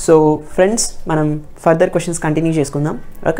So friends మనం further questions continue చేసుకుందాం okay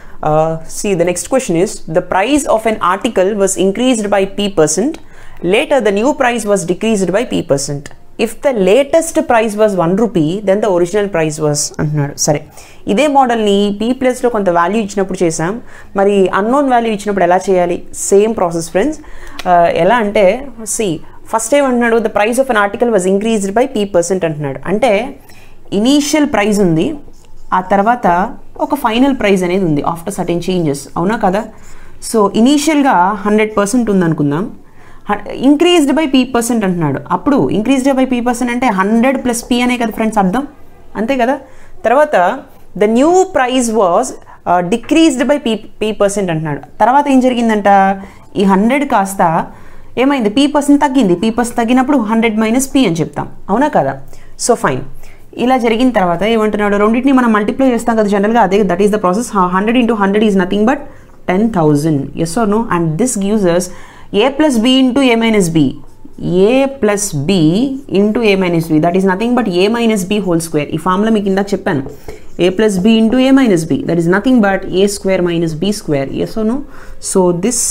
see the next question is the price of an article was increased by P percent later the new price was decreased by P percent if the latest price was one rupee then the original price was అంటున్నాడు సరే ఇదే మోడల్ని P ప్లస్లో కొంత value ఇచ్చినప్పుడు చేసాం మరి unknown value ఇచ్చినప్పుడు ఎలా చేయాలి సేమ్ ప్రాసెస్ ఫ్రెండ్స్ ఎలా అంటే సి ఫస్ట్ ఏమంటున్నాడు the price of an article was increased by P percent అంటున్నాడు అంటే ఇనీషియల్ ప్రైస్ ఉంది ఆ తర్వాత ఒక ఫైనల్ ప్రైస్ అనేది ఉంది ఆఫ్టర్ సర్టెన్ చేంజెస్ అవునా కదా సో ఇనీషియల్గా హండ్రెడ్ పర్సెంట్ ఉందనుకుందాం ఇంక్రీజ్డ్ బై పీ పర్సెంట్ అంటున్నాడు అప్పుడు ఇంక్రీజ్డ్ బై పీ పర్సెంట్ అంటే హండ్రెడ్ ప్లస్ పీ అనే కదా ఫ్రెండ్స్ అర్థం అంతే కదా తర్వాత the new price was decreased by P P percent అంటున్నాడు తర్వాత ఏం జరిగిందంట ఈ హండ్రెడ్ కాస్త ఏమైంది పీ పర్సెంట్ తగ్గింది పీ పర్సెంట్ తగ్గినప్పుడు హండ్రెడ్ మైనస్ పీ అని చెప్తాం అవునా కదా సో ఫైన్ ఇలా జరిగిన తర్వాత ఏమంటున్నాడు రెండింటిని మనం మల్టిప్లై చేస్తాం కదా జనరల్గా అదే that is the process hundred into hundred is nothing but ten thousand yes or no and this gives us A plus B into A minus B A plus B into A minus B that is nothing but A minus B whole square ఈ formula మీకు ఇందాక చెప్పాను A plus B into A minus B that is nothing but A square minus B square yes or no so this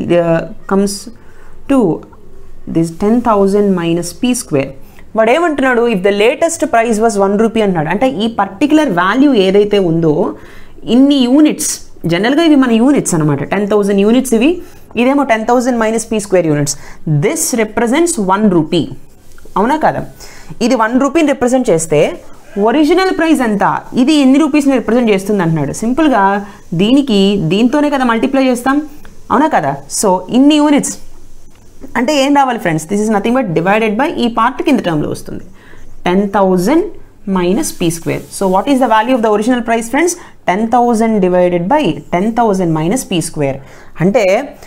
comes to this ten thousand minus P square వాడు ఏమంటున్నాడు if the latest price was one rupee అన్నాడు అంటే ఈ particular value ఏదైతే ఉందో ఇన్ని units జనరల్గా ఇవి మన యూనిట్స్ అనమాట టెన్ థౌసండ్ యూనిట్స్ ఇవి ఇదేమో ten thousand minus P square units this represents one rupee అవునా కదా ఇది వన్ రూపీని రిప్రజెంట్ చేస్తే ఒరిజినల్ ప్రైస్ ఎంత ఇది ఎన్ని రూపీస్ని రిప్రజెంట్ చేస్తుంది అంటున్నాడు సింపుల్గా దీనికి దీంతోనే కదా మల్టిప్లై చేస్తాం అవునా కదా సో ఇన్ని యూనిట్స్ అంటే ఏం రావాలి friends this is nothing but divided by ఈ పార్ట్ కింద టర్మ్లో వస్తుంది ten thousand minus P square so what is the value of the original price friends ten thousand divided by ten thousand minus P square అంటే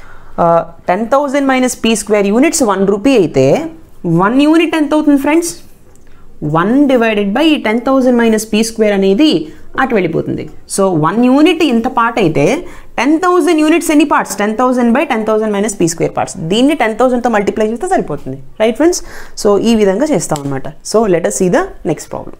ten thousand minus P square units one rupee అయితే one unit ఎంత అవుతుంది friends one divided by ten thousand minus P square అనేది అటు వెళ్ళిపోతుంది so one unit ఇంత part అయితే ten thousand units ఎన్ని parts ten thousand by ten thousand minus P square parts దీన్ని టెన్ థౌసండ్తో మల్టిప్లై చేస్తే సరిపోతుంది రైట్ ఫ్రెండ్స్ సో ఈ విధంగా చేస్తాం అనమాట so later see the next problem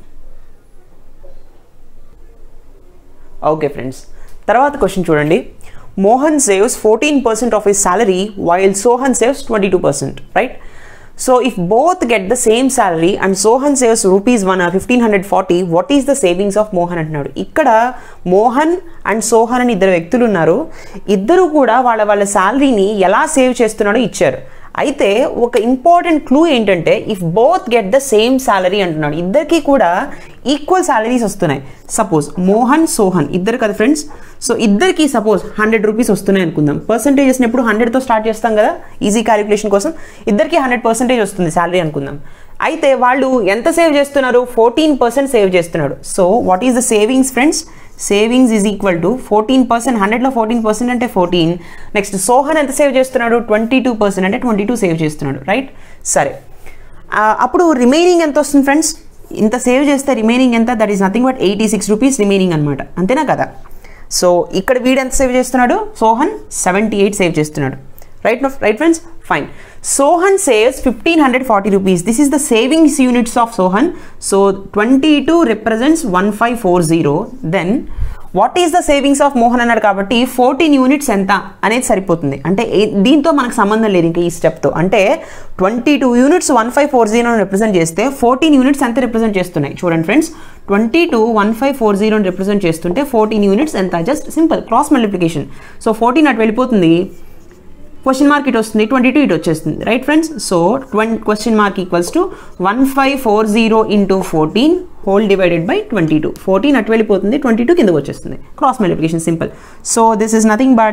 okay friends తర్వాత క్వశ్చన్ చూడండి Mohan saves fourteen percent of his salary while Sohan saves twenty two percent right so if both get the same salary and Sohan saves rupees one fifteen hundred forty what is the savings of Mohan అంటున్నాడు ఇక్కడ Mohan and Sohan అని ఇద్దరు వ్యక్తులు ఉన్నారు ఇద్దరు కూడా వాళ్ళ వాళ్ళ శాలరీని ఎలా సేవ్ చేస్తున్నాడో ఇచ్చారు అయితే ఒక ఇంపార్టెంట్ క్లూ ఏంటంటే if both get the same salary అంటున్నాడు ఇద్దరికి కూడా ఈక్వల్ శాలరీస్ వస్తున్నాయి సపోజ్ మోహన్ సోహన్ ఇద్దరు కదా ఫ్రెండ్స్ సో ఇద్దరికి సపోజ్ హండ్రెడ్ రూపీస్ వస్తున్నాయి అనుకుందాం పర్సంటేజెస్ ఎప్పుడు హండ్రెడ్తో స్టార్ట్ చేస్తాం కదా ఈజీ క్యాలిక్యులేషన్ కోసం ఇద్దరికి హండ్రెడ్ పర్సెంటేజ్ వస్తుంది శాలరీ అనుకుందాం అయితే వాళ్ళు ఎంత సేవ్ చేస్తున్నారు ఫోర్టీన్ పర్సెంట్ సేవ్ చేస్తున్నాడు so what is the savings friends savings is equal to fourteen percent హండ్రెడ్లో ఫోర్టీన్ పర్సెంట్ అంటే ఫోర్టీన్ నెక్స్ట్ సోహన్ ఎంత సేవ్ చేస్తున్నాడు ట్వంటీ టూ పర్సెంట్ అంటే ట్వంటీ టూ సేవ్ చేస్తున్నాడు రైట్ సరే అప్పుడు రిమైనింగ్ ఎంత వస్తుంది ఫ్రెండ్స్ ఇంత సేవ్ చేస్తే రిమైనింగ్ ఎంత that is nothing but eighty six rupees remaining అనమాట అంతేనా కదా సో ఇక్కడ వీడు ఎంత సేవ్ చేస్తున్నాడు సోహన్ సెవెంటీ ఎయిట్ సేవ్ చేస్తున్నాడు right right friends fine Sohan saves fifteen hundred forty rupees this is the savings units of Sohan so twenty two represents one five four zero then what is the savings of Mohan అన్నాడు కాబట్టి fourteen units ఎంత అనేది సరిపోతుంది అంటే దీంతో మనకు సంబంధం లేదు ఇంకా ఈ స్టెప్తో అంటే twenty two units one five four జీరోని రిప్రజెంట్ చేస్తే ఫోర్టీన్ యూనిట్స్ ఎంత రిప్రజెంట్ చేస్తున్నాయి చూడండి friends twenty two one five four జీరోని రిప్రజెంట్ చేస్తుంటే ఫోర్టీన్ యూనిట్స్ ఎంత just simple cross multiplication so fourteen అటు వెళ్ళిపోతుంది క్వశ్చన్ మార్క్ ఇటు వస్తుంది ట్వంటీ టూ ఇటు వచ్చేస్తుంది right friends so twenty question mark equals to one five four zero into fourteen whole divided by twenty two fourteen అటు వెళ్ళిపోతుంది twenty two కిందకు వచ్చేస్తుంది cross multiplication simple so this is nothing but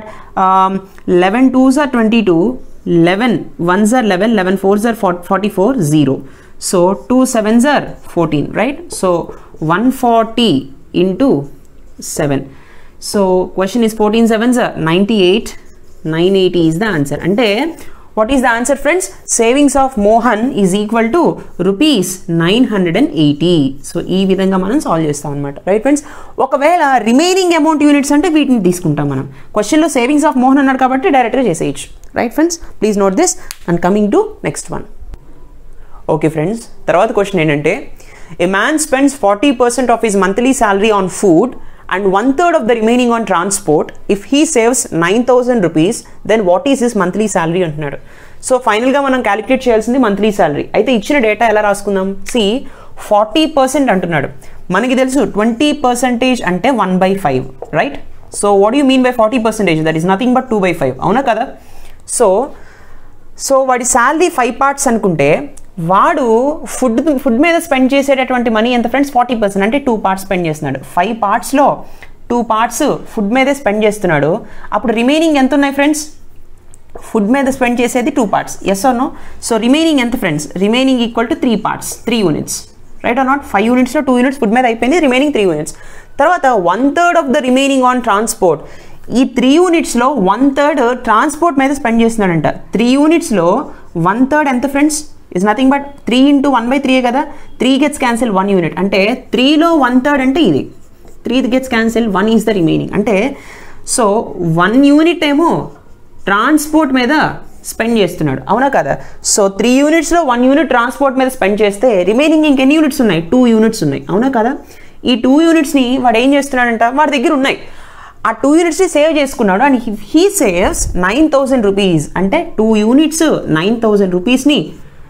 eleven twos are twenty two eleven ones are eleven eleven fours are forty four zero so two sevens are fourteen right so one forty into seven so question is fourteen sevens are ninety eight nine eighty is the answer అంటే what is the answer friends savings of Mohan is equal to rupees nine hundred and eighty so ఈ విధంగా మనం solve చేస్తాం అనమాట right friends ఒకవేళ remaining amount units అంటే వీటిని తీసుకుంటాం మనం క్వశ్చన్లో సేవింగ్స్ ఆఫ్ మోహన్ అన్నాడు కాబట్టి డైరెక్ట్గా చేసేయచ్చు right friends please note this and coming to next one okay friends తర్వాత క్వశ్చన్ ఏంటంటే a man spends 40% of his monthly salary on food and one third of the remaining on transport if he saves 9000 rupees then what is his monthly salary అంటున్నాడు so ఫైనల్గా మనం calculate చేయాల్సింది monthly salary అయితే ఇచ్చిన data ఎలా రాసుకుందాం C forty percent అంటున్నాడు మనకి తెలుసు ట్వంటీ పర్సెంటేజ్ అంటే one by five right so what you mean by forty percentage that is nothing but two by five అవునా కదా సో సో వాడి శాలరీ ఫైవ్ పార్ట్స్ అనుకుంటే వాడు ఫుడ్ ఫుడ్ మీద స్పెండ్ చేసేటటువంటి మనీ ఎంత ఫ్రెండ్స్ ఫార్టీ పర్సెంట్ అంటే టూ పార్ట్స్ స్పెండ్ చేస్తున్నాడు ఫైవ్ పార్ట్స్లో టూ పార్ట్స్ ఫుడ్ మీదే స్పెండ్ చేస్తున్నాడు అప్పుడు రిమైనింగ్ ఎంత ఉన్నాయి ఫ్రెండ్స్ ఫుడ్ మీద స్పెండ్ చేసేది two parts yes or no so remaining ఎంత friends remaining equal to three parts three units right or not five యూనిట్స్లో టూ యూనిట్స్ ఫుడ్ మీద అయిపోయింది రిమైనింగ్ త్రీ యూనిట్స్ తర్వాత one third of the remaining on transport ఈ three యూనిట్స్లో one third transport మీద spend చేస్తున్నాడంట three యూనిట్స్లో one third ఎంత friends is nothing but three into one by three కదా three gets cancel one unit అంటే త్రీలో వన్ థర్డ్ అంటే ఇది three gets cancel one is the remaining అంటే సో వన్ యూనిట్ ఏమో ట్రాన్స్పోర్ట్ మీద స్పెండ్ చేస్తున్నాడు అవునా కదా సో త్రీ యూనిట్స్లో వన్ యూనిట్ ట్రాన్స్పోర్ట్ మీద స్పెండ్ చేస్తే రిమైనింగ్ ఇంకెన్ని యూనిట్స్ ఉన్నాయి టూ యూనిట్స్ ఉన్నాయి అవునా కదా ఈ టూ యూనిట్స్ని వాడు ఏం చేస్తున్నాడంట వాడి దగ్గర ఉన్నాయి ఆ టూ యూనిట్స్ని సేవ్ చేసుకున్నాడు and he saves nine thousand rupees అంటే టూ యూనిట్స్ నైన్ థౌసండ్ రూపీస్ని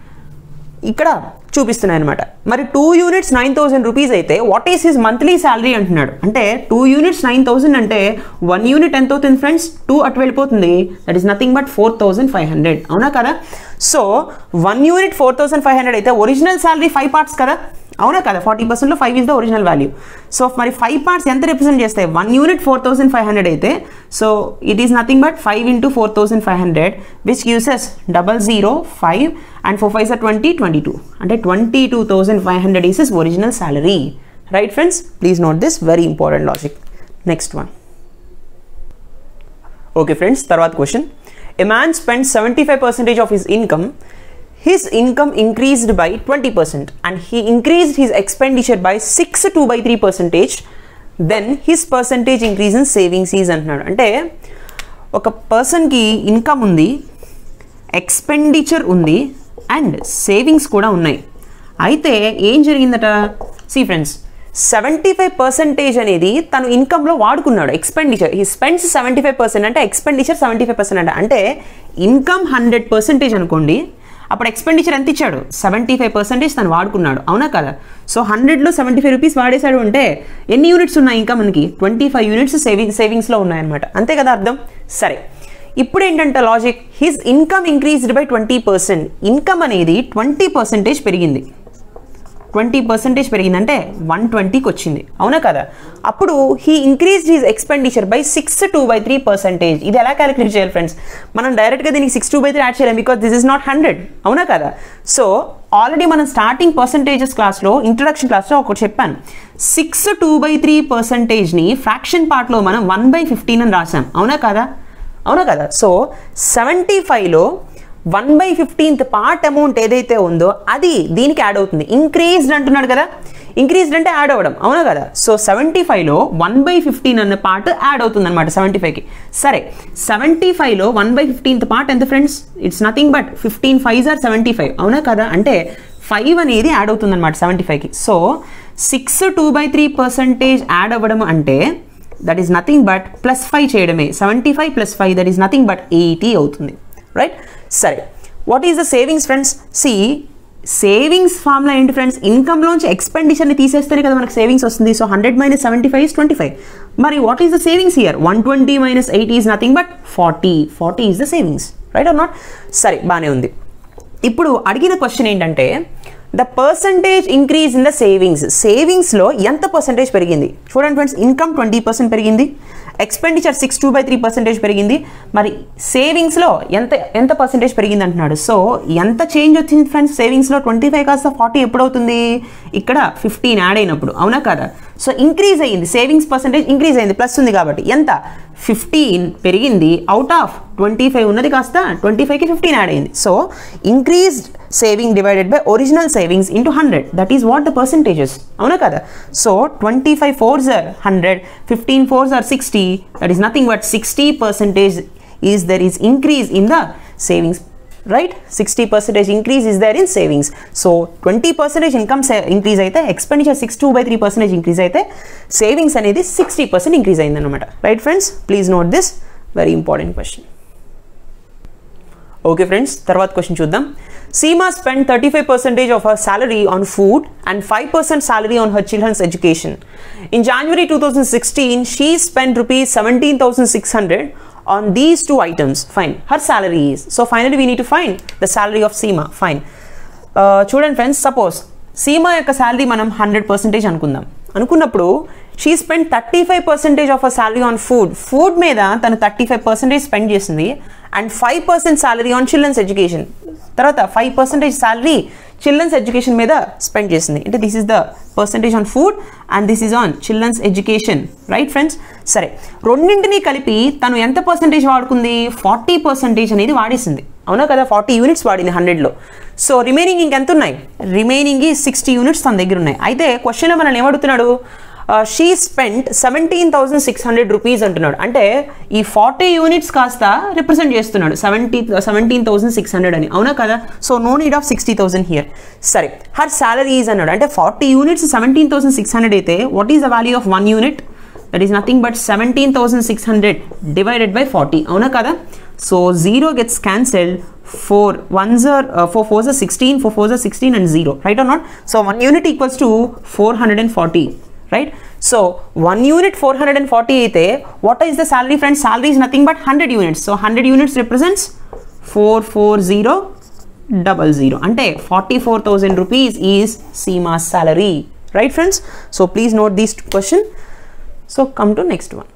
ఇక్కడ చూపిస్తున్నాయి అనమాట మరి two units nine thousand rupees అయితే what is his monthly salary అంటున్నాడు అంటే టూ యూనిట్స్ నైన్ థౌసండ్ అంటే వన్ యూనిట్ ఎంత అవుతుంది ఫ్రెండ్స్ టూ అటు వెళ్ళిపోతుంది that is nothing but four thousand five hundred అవునా కదా so one unit four thousand five hundred అయితే ఒరిజినల్ శాలరీ ఫైవ్ పార్ట్స్ కదా అవునా కదా ఫార్టీ పర్సెంట్లో five is the original value so మరి ఫైవ్ పార్ట్స్ ఎంత రిప్రజెంట్ చేస్తాయి one unit four thousand five hundred అయితే so it is nothing but five into four thousand five hundred which uses double zero five and four five sir twenty twenty two అంటే twenty two thousand five hundred is is original salary right friends please note this very important logic next one okay friends తర్వాత question a man spend seventy five percentage of his income his income increased by 20% and he increased his expenditure by 6 to by 3 percentage then his percentage increase in savings is అంటున్నాడు అంటే ఒక పర్సన్కి income ఉంది expenditure ఉంది and savings కూడా ఉన్నాయి అయితే ఏం జరిగిందట see friends seventy five percentage అనేది తను ఇన్కంలో వాడుకున్నాడు ఎక్స్పెండిచర్ ఈ స్పెండ్స్ సెవెంటీ ఫైవ్ పర్సెంట్ అంటే ఎక్స్పెండిచర్ సెవెంటీ ఫైవ్ పర్సెంట్ అంటే అంటే ఇన్కమ్ హండ్రెడ్ పర్సెంటేజ్ అనుకోండి అప్పుడు ఎక్స్పెండిచర్ ఎంత ఇచ్చాడు సెవెంటీ ఫైవ్ పర్సెంటేజ్ తను వాడుకున్నాడు అవునా కదా సో హండ్రెడ్లో సెవెంటీ ఫైవ్ రూపీస్ వాడేశాడు అంటే ఎన్ని యూనిట్స్ ఉన్నాయి ఇంకా మనకి ట్వంటీ ఫైవ్ యూనిట్స్ సేవింగ్ సేవింగ్స్లో ఉన్నాయన్నమాట అంతే కదా అర్థం సరే ఇప్పుడు ఏంటంటే logic his income increased by twenty percent income అనేది ట్వంటీ పర్సెంటేజ్ పెరిగింది ట్వంటీ పర్సెంటేజ్ పెరిగిందంటే వన్ ట్వంటీకి వచ్చింది అవునా కదా అప్పుడు he increased his expenditure by six two by three percentage ఇది ఎలా క్యాలిక్యులేట్ చేయాలి ఫ్రెండ్స్ మనం డైరెక్ట్గా దీనికి six two by three add చేయలేం because this is not hundred అవునా కదా సో ఆల్రెడీ మనం స్టార్టింగ్ పర్సంటేజెస్ క్లాస్లో ఇంట్రొడక్షన్ క్లాస్లో ఒకటి చెప్పాను సిక్స్ టూ బై త్రీ పర్సెంటేజ్ని ఫ్రాక్షన్ పార్ట్లో మనం వన్ బై ఫిఫ్టీన్ అని రాసాం అవునా కదా అవునా కదా సో సెవెంటీ ఫైవ్లో one by fifteenth part amount ఏదైతే ఉందో అది దీనికి యాడ్ అవుతుంది ఇంక్రీజ్డ్ అంటున్నాడు కదా ఇంక్రీజ్డ్ అంటే యాడ్ అవ్వడం అవునా కదా సో సెవెంటీ ఫైవ్లో వన్ బై ఫిఫ్టీన్ అన్న పార్ట్ యాడ్ అవుతుంది అనమాట సెవెంటీ ఫైవ్కి సరే సెవెంటీ ఫైవ్లో వన్ బై ఫిఫ్టీన్త్ పార్ట్ ఎంత friends it's nothing but fifteen five or seventy five అవునా కదా అంటే ఫైవ్ అనేది యాడ్ అవుతుంది అనమాట సెవెంటీ ఫైవ్కి so six two by three percentage add అవ్వడం అంటే that is nothing but plus five చేయడమే seventy five plus five that is nothing but eighty అవుతుంది రైట్ సరే what is the savings friends see savings formula ఏంటి friends ఇన్కమ్లోంచి ఎక్స్పెండిచర్ని తీసేస్తేనే కదా మనకు సేవింగ్స్ వస్తుంది so hundred minus seventy five is twenty five మరి what is the savings here one twenty minus eighty is nothing but forty forty is the savings right or not సరే బాగానే ఉంది ఇప్పుడు అడిగిన క్వశ్చన్ ఏంటంటే the percentage increase in the savings సేవింగ్స్లో ఎంత percentage పెరిగింది చూడండి ఫ్రెండ్స్ ఇన్కమ్ ట్వంటీ పర్సెంట్ పెరిగింది expenditure six two by three percentage పెరిగింది మరి సేవింగ్స్లో ఎంత ఎంత పర్సెంటేజ్ పెరిగింది అంటున్నాడు సో ఎంత చేంజ్ వచ్చింది ఫ్రెండ్స్ సేవింగ్స్లో ట్వంటీ ఫైవ్ కాస్త ఫార్టీ ఎప్పుడవుతుంది ఇక్కడ ఫిఫ్టీన్ యాడ్ అయినప్పుడు అవునా కదా సో ఇంక్రీజ్ అయ్యింది సేవింగ్స్ పర్సెంటేజ్ ఇంక్రీజ్ అయింది ప్లస్ ఉంది కాబట్టి ఎంత ఫిఫ్టీన్ పెరిగింది అవుట్ ఆఫ్ ట్వంటీ ఫైవ్ ఉన్నది కాస్త ట్వంటీ ఫైవ్కి ఫిఫ్టీన్ యాడ్ అయింది so increased saving divided by original savings into hundred that is what the percentages అవునా కదా so twenty five fours are hundred fifteen fours are sixty that is nothing but sixty percentage is there is increase in the savings right sixty percentage increase is there in savings so twenty percentage income increase అయితే expenditure six two by three percentage increase అయితే savings అనేది sixty percent increase అయిందన్నమాట right friends please note this very important question okay friends తర్వాత question చూద్దాం Seema spend thirty five percentage of her salary on food and five percent salary on her children's education in January two thousand sixteen she spend rupees seventeen thousand six hundred on these two items fine her salary is so finally we need to find the salary of seema fine uh, చూడండి friends suppose Seema యొక్క salary మనం hundred percentage అనుకుందాం అనుకున్నప్పుడు she spend thirty five percentage of uh salary on food food మీద తను thirty five percentage spend చేసింది and five percent salary on children's education తర్వాత five percentage salary children's education మీద spend చేసింది అంటే this is the percentage on food and this is on children's education right friends సరే రెండింటిని కలిపి తను ఎంత పర్సెంటేజ్ వాడుకుంది ఫార్టీ పర్సెంటేజ్ అనేది వాడేసింది అవునా కదా ఫార్టీ యూనిట్స్ వాడింది హండ్రెడ్లో సో రిమైనింగ్ ఇంకెంత ఉన్నాయి రిమైనింగ్ సిక్స్టీ యూనిట్స్ తన దగ్గర ఉన్నాయి అయితే క్వశ్చన్లో మనల్ని ఏమడుగుతున్నాడు she spend seventeen thousand six hundred rupees అంటున్నాడు అంటే ఈ ఫార్టీ యూనిట్స్ కాస్త రిప్రజెంట్ చేస్తున్నాడు seventy seventeen thousand six hundred అని అవునా కదా so no need of sixty thousand here సరే హర్ సాలరీస్ అన్నాడు అంటే forty units seventeen thousand six hundred అయితే what is the value of one unit that is nothing but seventeen thousand six hundred divided by forty అవునా కదా so zero gets క్యాన్సెల్డ్ four ones are four fours are sixteen four fours are sixteen and zero right or not so one unit equals to four hundred and forty right so one unit four hundred and forty అయితే what is the salary friends salary is nothing but hundred units so hundred units represents four four zero double zero అంటే forty four thousand rupees is Seema salary right friends so please note these question so come to next one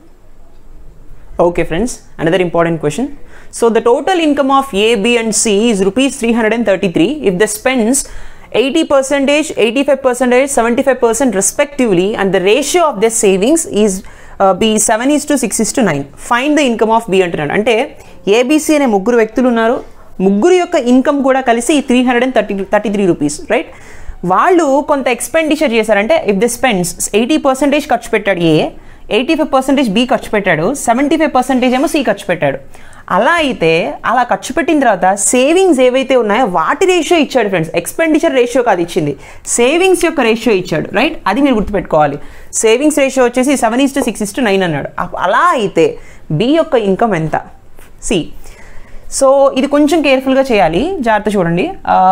Okay friends, another important question. So the total income of A, B and C is rupees 333 if they spends 80 percentage, 85 percentage, 75 percent respectively and the ratio of their savings is uh, be 7 is to 6 is to 9. Find the income of B అంటున్నాడు అంటే ABC అనే ముగ్గురు వ్యక్తులు ఉన్నారు ముగ్గురు యొక్క income కూడా కలిసి three hundred and thirty thirty three rupees right వాళ్ళు కొంత ఎక్స్పెండిచర్ చేశారంటే if the spends eighty percentage ఖర్చు పెట్టాడు A eighty five percentage B ఖర్చు పెట్టాడు సెవెంటీ ఫైవ్ పర్సెంటేజ్ ఏమో సి ఖర్చు పెట్టాడు అలా అయితే అలా ఖర్చు పెట్టిన తర్వాత సేవింగ్స్ ఏవైతే ఉన్నాయో వాటి రేషియో ఇచ్చాడు ఫ్రెండ్స్ ఎక్స్పెండిచర్ రేషియో కాదు ఇచ్చింది సేవింగ్స్ యొక్క రేషియో ఇచ్చాడు రైట్ అది మీరు గుర్తుపెట్టుకోవాలి సేవింగ్స్ రేషియో వచ్చేసి seven is to six is to nine అన్నాడు అలా అయితే బి యొక్క ఇన్కమ్ ఎంత సి సో ఇది కొంచెం కేర్ఫుల్గా చేయాలి జాగ్రత్త చూడండి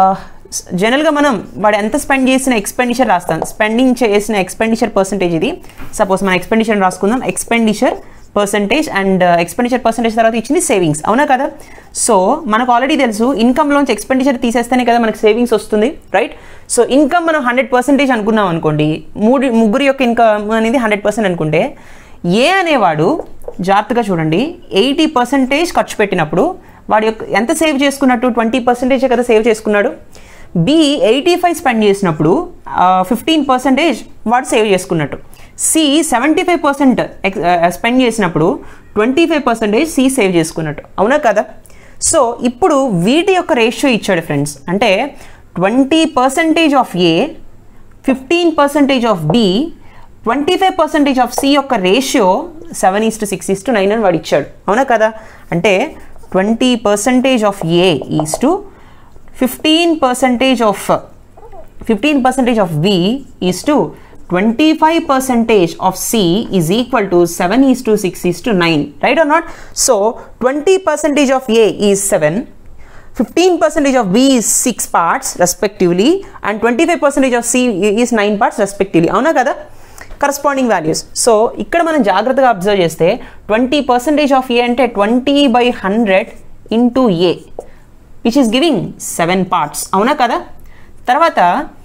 జనరల్గా మనం వాడు ఎంత స్పెండ్ చేసిన ఎక్స్పెండిచర్ రాస్తాం స్పెండింగ్ చేసిన ఎక్స్పెండిచర్ పర్సంటేజ్ ఇది సపోజ్ మన ఎక్స్పెండిచర్ రాసుకుందాం expenditure percentage and expenditure percentage తర్వాత ఇచ్చింది సేవింగ్స్ అవునా కదా సో మనకు ఆల్రెడీ తెలుసు ఇన్కమ్లోంచి ఎక్స్పెండిచర్ తీసేస్తేనే కదా మనకు సేవింగ్స్ వస్తుంది రైట్ సో ఇన్కమ్ మనం హండ్రెడ్ పర్సెంటేజ్ అనుకున్నాం అనుకోండి మూడు ముగ్గురు యొక్క ఇన్కమ్ అనేది హండ్రెడ్ పర్సెంట్ అనుకుంటే ఏ అనేవాడు జాగ్రత్తగా చూడండి ఎయిటీ పర్సెంటేజ్ ఖర్చు పెట్టినప్పుడు వాడి యొక్క ఎంత సేవ్ చేసుకున్నట్టు ట్వంటీ పర్సెంటేజ్ కదా సేవ్ చేసుకున్నాడు బి ఎయిటీ ఫైవ్ స్పెండ్ చేసినప్పుడు ఫిఫ్టీన్ పర్సెంటేజ్ వాడు సేవ్ చేసుకున్నట్టు C seventy five percent spend చేసినప్పుడు twenty five percentage C save చేసుకున్నట్టు అవునా కదా సో ఇప్పుడు వీటి యొక్క రేషియో ఇచ్చాడు ఫ్రెండ్స్ అంటే twenty percentage of A fifteen percentage of B twenty five percentage of C యొక్క ratio seven is to six is to nine అని వాడు ఇచ్చాడు అవునా కదా అంటే twenty percentage of A is to fifteen percentage of fifteen percentage of B is to twenty five percentage of C is equal to seven is to six is to nine right or not so twenty percentage of A is seven fifteen percentage of B is six parts respectively and twenty five percentage of C is nine parts respectively అవునా కదా corresponding values so ఇక్కడ మనం జాగ్రత్తగా observe చేస్తే twenty percentage of A అంటే twenty by hundred into A which is giving seven parts అవునా కదా తర్వాత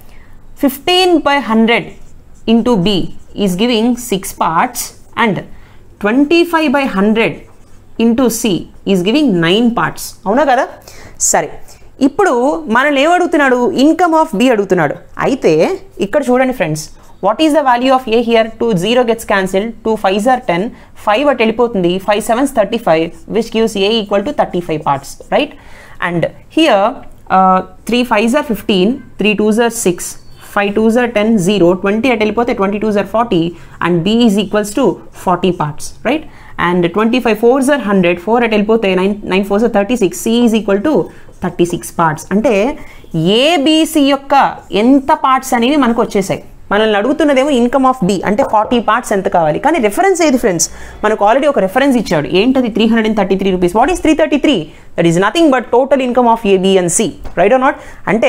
fifteen by hundred into B is giving six parts and twenty five by hundred into C is giving nine parts అవునా కదా సరే ఇప్పుడు మనల్ని ఏమడుగుతున్నాడు income of B అడుగుతున్నాడు అయితే ఇక్కడ చూడండి friends what is the value of A here two zero gets cancel two five are ten five అట్ వెళ్ళిపోతుంది five sevens thirty five which gives A equal to thirty five parts right and here three fives are fifteen three twos are six five twos are ten zero twenty అట్ వెళ్ళిపోతే twenty twos are forty and B is equals to forty parts right and twenty five fours are hundred four అట్ వెళ్ళిపోతే nine nine fours are thirty six C is equal to thirty six parts అంటే ABC యొక్క ఎంత parts అనేవి మనకు వచ్చేసాయి మనల్ని అడుగుతున్నదేమో ఇన్కమ్ ఆఫ్ బి అంటే ఫార్టీ పార్ట్స్ ఎంత కావాలి కానీ రెఫరెన్స్ ఏది ఫ్రెండ్స్ మనకు ఆల్రెడీ ఒక రెఫరెన్స్ ఇచ్చాడు ఏంటది three hundred and thirty three rupees what is three thirty three that is nothing but total income of AB and C right or not అంటే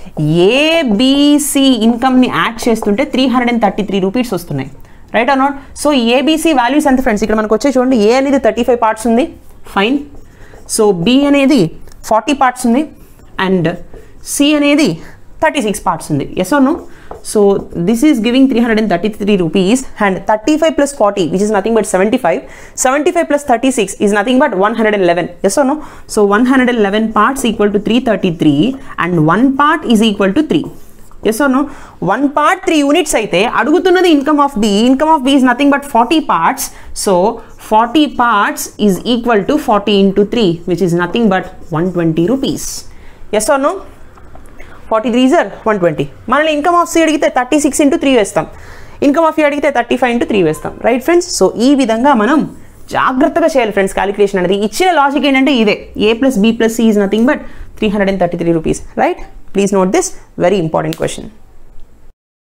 ఏబిసి ఇన్కమ్ని యాడ్ చేస్తుంటే three hundred and thirty three rupees వస్తున్నాయి right or not so ABC values ఎంత friends ఇక్కడ మనకు వచ్చే చూడండి A అనేది థర్టీ ఫైవ్ పార్ట్స్ ఉంది ఫైన్ సో బి అనేది ఫార్టీ పార్ట్స్ ఉంది అండ్ సి అనేది థర్టీ సిక్స్ పార్ట్స్ ఉంది yes or no so this is giving three hundred and thirty three rupees and thirty five plus forty which is nothing but seventy five seventy five plus thirty six is nothing but one hundred and eleven yes or no so one hundred and eleven parts equal to three thirty three and one part is equal to three yes or no one part three units అయితే అడుగుతున్నది income of B income of B is nothing but forty parts so forty parts is equal to forty into three which is nothing but one twenty rupees yes or no forty three జర్ one twenty మనల్ని income of C అడిగితే thirty six into three వేస్తాం income of A అడిగితే thirty five into three వేస్తాం right friends so ఈ విధంగా మనం జాగ్రత్తగా చేయాలి ఫ్రెండ్స్ క్యాలిక్యులేషన్ అనేది ఇచ్చిన లాజిక్ ఏంటంటే ఇదే A plus B plus C is nothing but three hundred and thirty three rupees right please note this very important question